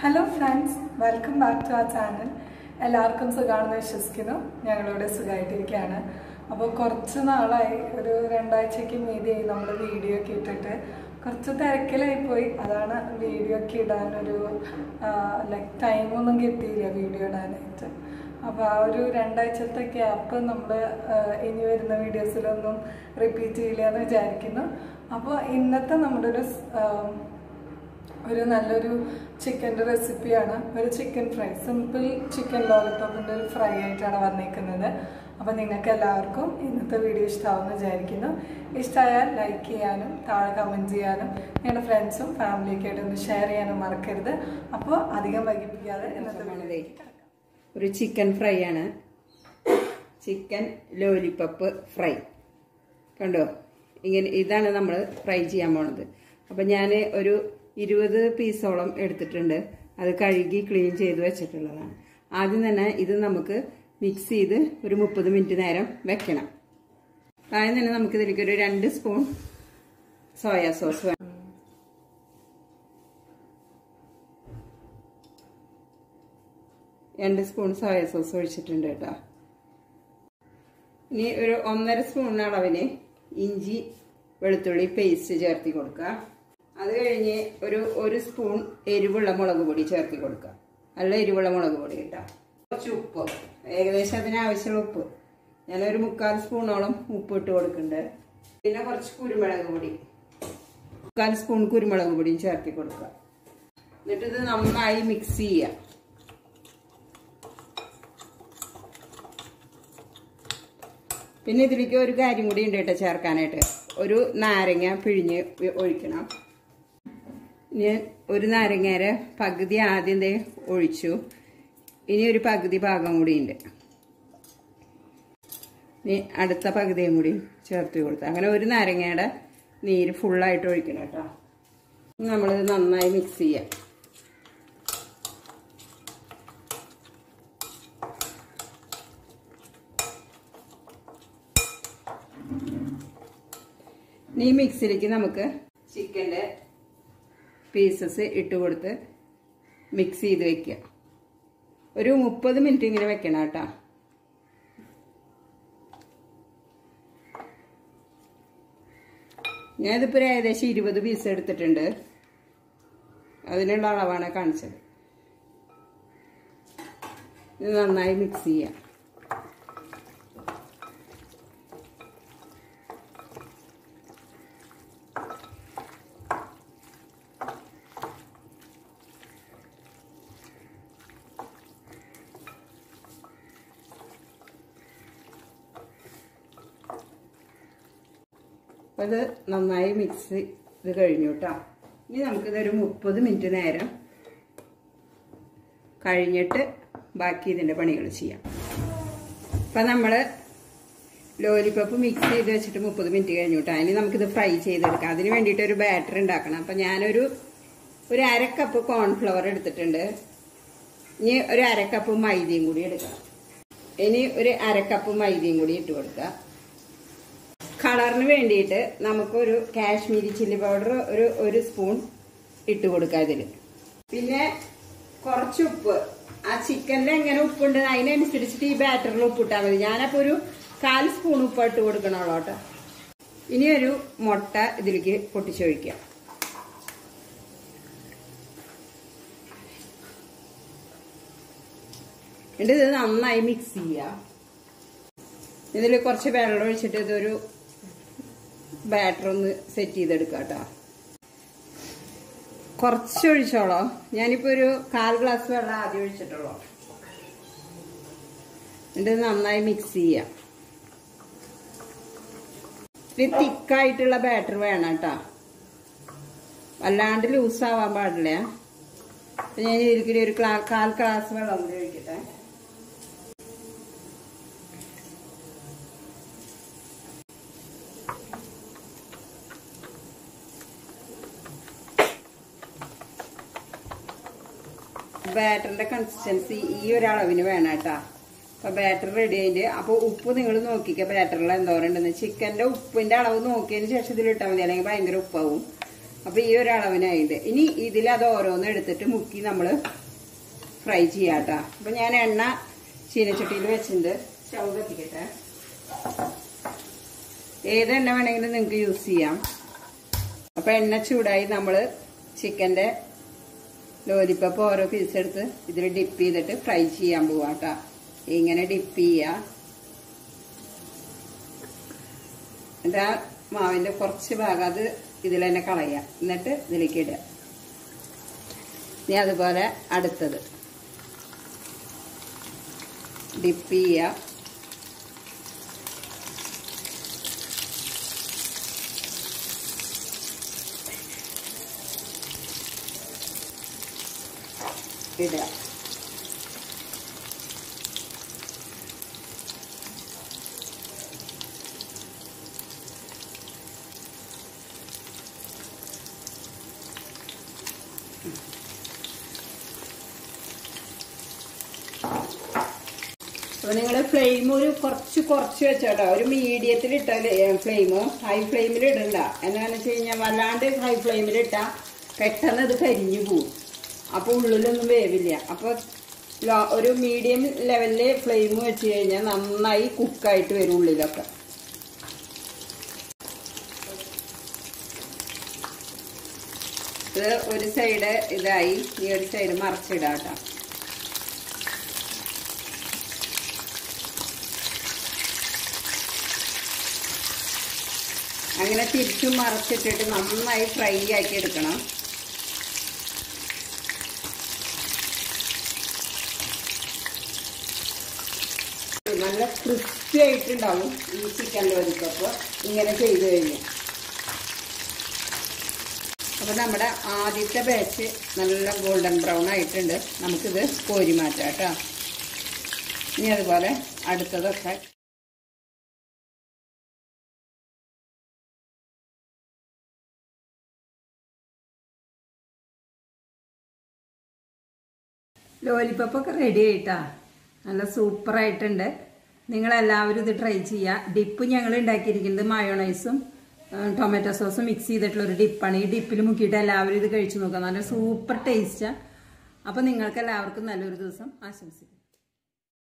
hello friends welcome back to ആ channel എല്ലാവർക്കും സുഖമാണെന്ന് വിശ്വസിക്കുന്നു ഞങ്ങളിവിടെ സുഖമായിട്ടിരിക്കുകയാണ് അപ്പോൾ കുറച്ച് നാളായി ഒരു രണ്ടാഴ്ചയ്ക്ക് മീതിയായി നമ്മൾ വീഡിയോ ഒക്കെ ഇട്ടിട്ട് കുറച്ച് തിരക്കിലായി പോയി അതാണ് വീഡിയോ ഒക്കെ ഇടാനൊരു ലൈക്ക് ടൈമൊന്നും കിട്ടിയില്ല വീഡിയോ ഇടാനായിട്ട് അപ്പോൾ ആ ഒരു രണ്ടാഴ്ചത്തെ ഗ്യാപ്പ് നമ്മൾ ഇനി വരുന്ന വീഡിയോസിലൊന്നും റിപ്പീറ്റ് ചെയ്യില്ല എന്ന് വിചാരിക്കുന്നു അപ്പോൾ ഇന്നത്തെ നമ്മുടെ ഒരു സ്- ആം, ഒരു നല്ലൊരു ചിക്കൻ്റെ റെസിപ്പിയാണ് ഒരു ചിക്കൻ ഫ്രൈ സിമ്പിൾ ചിക്കൻ ലോലിപ്പോപ്പിൻ്റെ ഒരു ഫ്രൈ ആയിട്ടാണ് വന്നിരിക്കുന്നത് അപ്പോൾ നിങ്ങൾക്ക് എല്ലാവർക്കും ഇന്നത്തെ വീഡിയോ ഇഷ്ടമാവുമെന്ന് വിചാരിക്കുന്നു ഇഷ്ടമായാൽ ലൈക്ക് ചെയ്യാനും താഴെ കമൻറ്റ് ചെയ്യാനും നിങ്ങളുടെ ഫ്രണ്ട്സും ഫാമിലിയൊക്കെ ആയിട്ട് ഒന്ന് ഷെയർ ചെയ്യാനും മറക്കരുത് അപ്പോൾ അധികം വൈകിപ്പിക്കാതെ ഇന്നത്തെ വീഡിയോയിലേക്ക് കിടക്കാം ഒരു ചിക്കൻ ഫ്രൈ ആണ് ചിക്കൻ ലോലിപ്പപ്പ് ഫ്രൈ കണ്ടോ ഇങ്ങനെ ഇതാണ് നമ്മൾ ഫ്രൈ ചെയ്യാൻ പോണത് അപ്പം ഞാൻ ഒരു ഇരുപത് പീസോളം എടുത്തിട്ടുണ്ട് അത് കഴുകി ക്ലീൻ ചെയ്ത് വെച്ചിട്ടുള്ളതാണ് ആദ്യം തന്നെ ഇത് നമുക്ക് മിക്സ് ചെയ്ത് ഒരു മുപ്പത് മിനിറ്റ് നേരം വെക്കണം ആദ്യം തന്നെ നമുക്ക് ഇതിലേക്ക് ഒരു രണ്ട് സ്പൂൺ സോയാ സോസ് വേണം രണ്ട് സ്പൂൺ സോയ സോസ് ഒഴിച്ചിട്ടുണ്ട് കേട്ടോ ഇനി ഒരു ഒന്നര സ്പൂൺ അളവിന് ഇഞ്ചി വെളുത്തുള്ളി പേസ്റ്റ് ചേർത്തി കൊടുക്കുക അത് കഴിഞ്ഞ് ഒരു ഒരു സ്പൂൺ എരിവുള്ള മുളക് പൊടി ചേർത്തി കൊടുക്കുക നല്ല എരിവുള്ള മുളക് പൊടി കേട്ടോ കുറച്ച് ഉപ്പ് ഏകദേശം അതിനാവശ്യമുള്ള ഉപ്പ് ഞാനൊരു മുക്കാൽ സ്പൂണോളം ഉപ്പ് ഇട്ട് കൊടുക്കുന്നുണ്ട് പിന്നെ കുറച്ച് കുരുമുളക് പൊടി മുക്കാൽ സ്പൂൺ കുരുമുളക് പൊടിയും ചേർത്തി കൊടുക്കുക എന്നിട്ട് ഇത് നന്നായി മിക്സ് ചെയ്യുക പിന്നെ ഇതിലേക്ക് ഒരു കാര്യം കൂടി ഉണ്ട് കേട്ടോ ചേർക്കാനായിട്ട് ഒരു നാരങ്ങ പിഴിഞ്ഞ് ഒഴിക്കണം ഞാൻ ഒരു നാരങ്ങയുടെ പകുതി ആദ്യം ദേ ഒഴിച്ചു ഇനി ഒരു പകുതി ഭാഗം കൂടി ഉണ്ട് ഇനി അടുത്ത പകുതിയും കൂടി ചേർത്ത് കൊടുത്തു അങ്ങനെ ഒരു നാരങ്ങയുടെ നീര് ഫുള്ളായിട്ട് ഒഴിക്കണം കേട്ടോ നമ്മളിത് നന്നായി മിക്സ് ചെയ്യാം ഈ മിക്സിലേക്ക് നമുക്ക് ചിക്കൻ്റെ പീസസ് ഇട്ട് കൊടുത്ത് മിക്സ് ചെയ്ത് വെക്കുക ഒരു മുപ്പത് മിനിറ്റ് ഇങ്ങനെ വെക്കണം കേട്ടോ ഞാനിതിപ്പോൾ ഒരു ഏകദേശം ഇരുപത് പീസ് എടുത്തിട്ടുണ്ട് അതിനുള്ള അളവാണ് കാണിച്ചത് ഇത് നന്നായി മിക്സ് ചെയ്യാം അപ്പോൾ ഇത് നന്നായി മിക്സ് ഇത് കഴിഞ്ഞു കേട്ടോ ഇനി നമുക്കിതൊരു മുപ്പത് മിനിറ്റ് നേരം കഴിഞ്ഞിട്ട് ബാക്കി ഇതിൻ്റെ പണികൾ ചെയ്യാം അപ്പം നമ്മൾ ലോലിപ്പപ്പ് മിക്സ് ചെയ്ത് വെച്ചിട്ട് മുപ്പത് മിനിറ്റ് കഴിഞ്ഞു കേട്ടോ ഇനി നമുക്കിത് ഫ്രൈ ചെയ്തെടുക്കാം അതിന് വേണ്ടിയിട്ട് ഒരു ബാറ്റർ ഉണ്ടാക്കണം അപ്പം ഞാനൊരു ഒരു അര കപ്പ് കോൺഫ്ലവർ എടുത്തിട്ടുണ്ട് ഇനി ഒരു അര കപ്പ് മൈദയും കൂടി എടുക്കാം ഇനി ഒരു അര കപ്പ് മൈദയും കൂടി ഇട്ട് കൊടുക്കുക കളറിന് വേണ്ടിയിട്ട് നമുക്കൊരു കാശ്മീരി ചില്ലി പൗഡർ ഒരു ഒരു സ്പൂൺ ഇട്ട് കൊടുക്കുക ഇതിൽ പിന്നെ കുറച്ച് ഉപ്പ് ആ ചിക്കനിൽ എങ്ങനെ ഉപ്പുണ്ട് അതിനനുസരിച്ചിട്ട് ഈ ബാറ്ററിൽ ഉപ്പിട്ടാൽ മതി ഞാനപ്പോൾ ഒരു കാൽ സ്പൂൺ ഉപ്പ് ഇട്ട് കൊടുക്കണുള്ളൂ കേട്ടോ ഇനി ഒരു മുട്ട ഇതിലേക്ക് പൊട്ടിച്ചൊഴിക്കാം എന്നിട്ട് ഇത് നന്നായി മിക്സ് ചെയ്യാം ഇതിൽ കുറച്ച് വെള്ളം ഒഴിച്ചിട്ട് ഇതൊരു ബാറ്റർ ഒന്ന് സെറ്റ് ചെയ്തെടുക്കുക കേട്ടോ കുറച്ച് ഒഴിച്ചോളോ ഞാനിപ്പോൾ ഒരു കാൽ ഗ്ലാസ് വെള്ളം ആദ്യം ഒഴിച്ചിട്ടുള്ളൂ എന്നിട്ട് ഇത് നന്നായി മിക്സ് ചെയ്യാം ഇത് തിക്കായിട്ടുള്ള ബാറ്റർ വേണം കേട്ടോ വല്ലാണ്ട് ലൂസാവാൻ പാടില്ല അപ്പം ഞാൻ ഇതിൽ ഒരു ക്ലാ- കാൽ ഗ്ലാസ് വെള്ളം കൂടി ഒഴിക്കട്ടെ ബാറ്ററിന്റെ കൺസിസ്റ്റൻസി ഈ ഒരളവിന് വേണം കേട്ടാ അപ്പൊ ബാറ്റർ റെഡി ആയിട്ട് അപ്പൊ ഉപ്പ് നിങ്ങൾ നോക്കിക്ക ബാറ്ററിൽ എന്തോരം ഉണ്ടെന്ന് ചിക്കന്റെ ഉപ്പിന്റെ അളവ് നോക്കിയതിന് ശേഷം ഇതിൽ ഇട്ടാൽ മതി അല്ലെങ്കിൽ ഭയങ്കര ഉപ്പാവും അപ്പൊ ഈ ഒരു അളവിനായിട്ട് ഇനി ഇതിൽ അത് ഓരോന്ന് എടുത്തിട്ട് മുക്കി നമ്മൾ ഫ്രൈ ചെയ്യാട്ടാ അപ്പൊ ഞാൻ എണ്ണ ചീനച്ചട്ടിയിൽ വെച്ചിട്ടുണ്ട് സ്റ്റൗ കത്തിക്കട്ടെ ഏത് എണ്ണ വേണമെങ്കിലും നിങ്ങൾക്ക് യൂസ് ചെയ്യാം അപ്പൊ എണ്ണ ചൂടായി നമ്മൾ ചിക്കന്റെ ലോലിപ്പപ്പ് ഓരോ പീസ് എടുത്ത് ഇതിൽ ഡിപ്പ് ചെയ്തിട്ട് ഫ്രൈ ചെയ്യാൻ പോവാട്ടാ ഇങ്ങനെ ഡിപ്പ് ചെയ്യുക എന്നിട്ട് ആ മാവിന്റെ കുറച്ച് ഭാഗം അത് ഇതിൽ തന്നെ കളയുക എന്നിട്ട് ഇതിലേക്ക് ഇടുക ഇനി അതുപോലെ അടുത്തത് ഡിപ്പ് ചെയ്യുക ഇടുക അപ്പൊ നിങ്ങൾ ഫ്ലെയിം ഒരു കുറച്ച് കുറച്ച് വെച്ചോട്ടോ ഒരു മീഡിയത്തിൽ ഇട്ടാല് ഫ്ലെയിം ഹൈ ഫ്ലെയിമിൽ ഇടണ്ട എന്നാന്ന് വെച്ച് കഴിഞ്ഞാൽ വല്ലാണ്ട് ഹൈ ഫ്ലെയിമിൽ ഇട്ടാ പെട്ടെന്ന് ഇത് കരിഞ്ഞു പോവും അപ്പൊ ഉള്ളിലൊന്നും വേവില്ല അപ്പൊ ലോ- ഒരു മീഡിയം ലെവലില് ഫ്ലെയിം വെച്ച് കഴിഞ്ഞാൽ നന്നായി കുക്കായിട്ട് വരും ഉള്ളിലൊക്കെ ഇത് ഒരു സൈഡ് ഇതായി ഈ ഒരു സൈഡ് മറിച്ചിടാട്ടോ അങ്ങനെ തിരിച്ചും മറച്ചിട്ടിട്ട് നന്നായി ഫ്രൈ ആക്കി എടുക്കണം നല്ല ക്രിസ്പി ആയിട്ടുണ്ടാവും ഈ ചിക്കൻ ലോലിക്കപ്പ് ഇങ്ങനെ ചെയ്ത് കഴിഞ്ഞാൽ അപ്പൊ നമ്മുടെ ആദ്യത്തെ ബാച്ച് നല്ല ഗോൾഡൻ ബ്രൗൺ ആയിട്ടുണ്ട് നമുക്കിത് കോരി മാറ്റാം കേട്ടോ ഇനി അതുപോലെ അടുത്തതൊക്കെ ലോലിപ്പപ്പൊക്കെ റെഡി ആയിട്ടാ നല്ല സൂപ്പർ ആയിട്ടുണ്ട് നിങ്ങളെല്ലാവരും ഇത് ട്രൈ ചെയ്യുക ഡിപ്പ് ഞങ്ങൾ ഉണ്ടാക്കിയിരിക്കുന്നത് മയോണൈസും ടൊമാറ്റോ സോസും മിക്സ് ചെയ്തിട്ടുള്ള ഒരു ഡിപ്പാണ് ഈ ഡിപ്പിൽ മുക്കിയിട്ട് എല്ലാവരും ഇത് കഴിച്ചു നോക്കുക നല്ല സൂപ്പർ ടേസ്റ്റാണ് അപ്പോൾ നിങ്ങൾക്ക് എല്ലാവർക്കും നല്ലൊരു ദിവസം ആശംസിക്കും